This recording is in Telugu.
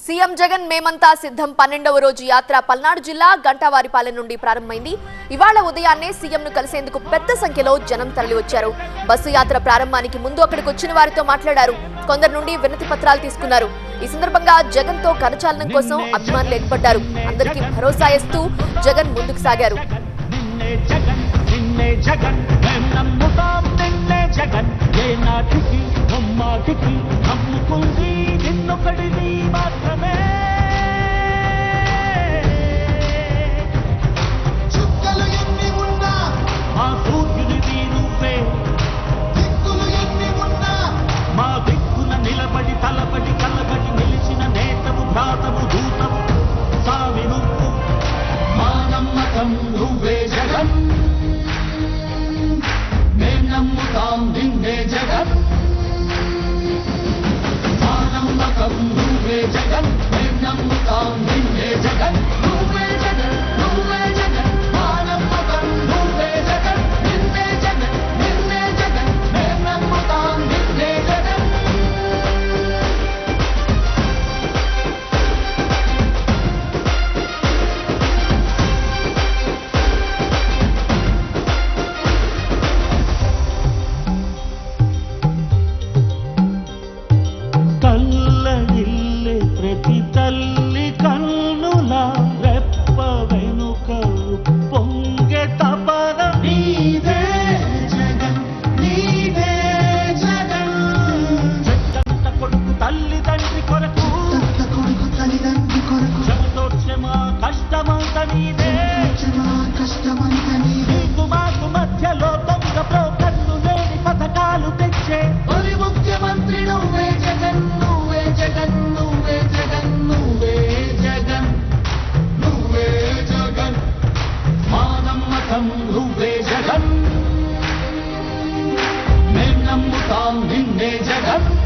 సీఎం జగన్ మేమంతా సిద్ధం పన్నెండవ రోజు యాత్ర పల్నాడు జిల్లా గంటావారిపాలెం నుండి ప్రారంభమైంది ఇవాళ ఉదయాన్నే సీఎంను కలిసేందుకు పెద్ద సంఖ్యలో జనం తరలి వచ్చారు బస్సు యాత్ర ప్రారంభానికి ముందు అక్కడికి వచ్చిన వారితో మాట్లాడారు కొందరు నుండి వినతి పత్రాలు తీసుకున్నారు ఈ సందర్భంగా జగన్ తో కరచాలనం కోసం అభిమానులు ఏర్పడ్డారు అందరికీ భరోసా ఇస్తూ జగన్ ముందుకు సాగారు నిన్నే జగన్ నిన్నే జగన్ మేం నమ్ముతాం నిన్నే జగన్ ఏ నాటికి ముమ్మాటికి నమ్ముకుంది నిన్నొకడిని మాత్రమే చుక్కలు ఎన్ని ఉన్నా మా సూర్యునివి నువ్వే దిక్కులు ఎన్ని ఉన్నా మా దిక్కున నిలబడి తలబడి కలబడి నిలిచిన నేతవు భ్రాతవు దూతవు సామి నువ్వు మా నమ్మకం నువ్వే జగన్ మేం నమ్ముతాం నిన్నే జగన్ మా నమ్మకం నువ్వే జగన్ మేం నమ్ముతాం నిన్నే జగన్ నువ్వే జగన్ నువ్వే జగన్ మా నమ్మకం నువ్వే జగన్ నిన్నే జగన్ నిన్నే జగన్ మేం నమ్ముతాం నిన్నే జగన్ కల్లడిల్లే ప్రతి తల్లి కన్నుల రెప్ప వెనుక పొంగె తపన నీవే జగన్ నీవే జగన్ చెట్టంత కొడుకు తల్లి తండ్రి కొరకు దత్త కొడుకు తల్లిదండ్రి కొరకు క్షమతోక్షమా కష్టమంత నీదే క్షమా కష్టమంత నీవే నీకు మాకు మధ్యలో దొంగ బ్రోకర్లు లేని పథకాలు తెచ్చే తొలి ముఖ్యమంత్రి నువ్వే జగన్ నువ్వే జగన్ నువ్వే జగన్ నువ్వే జగన్ నువ్వే జగన్ మా నమ్మకం నువ్వే జగన్ మేం నమ్ముతాం నిన్నే జగన్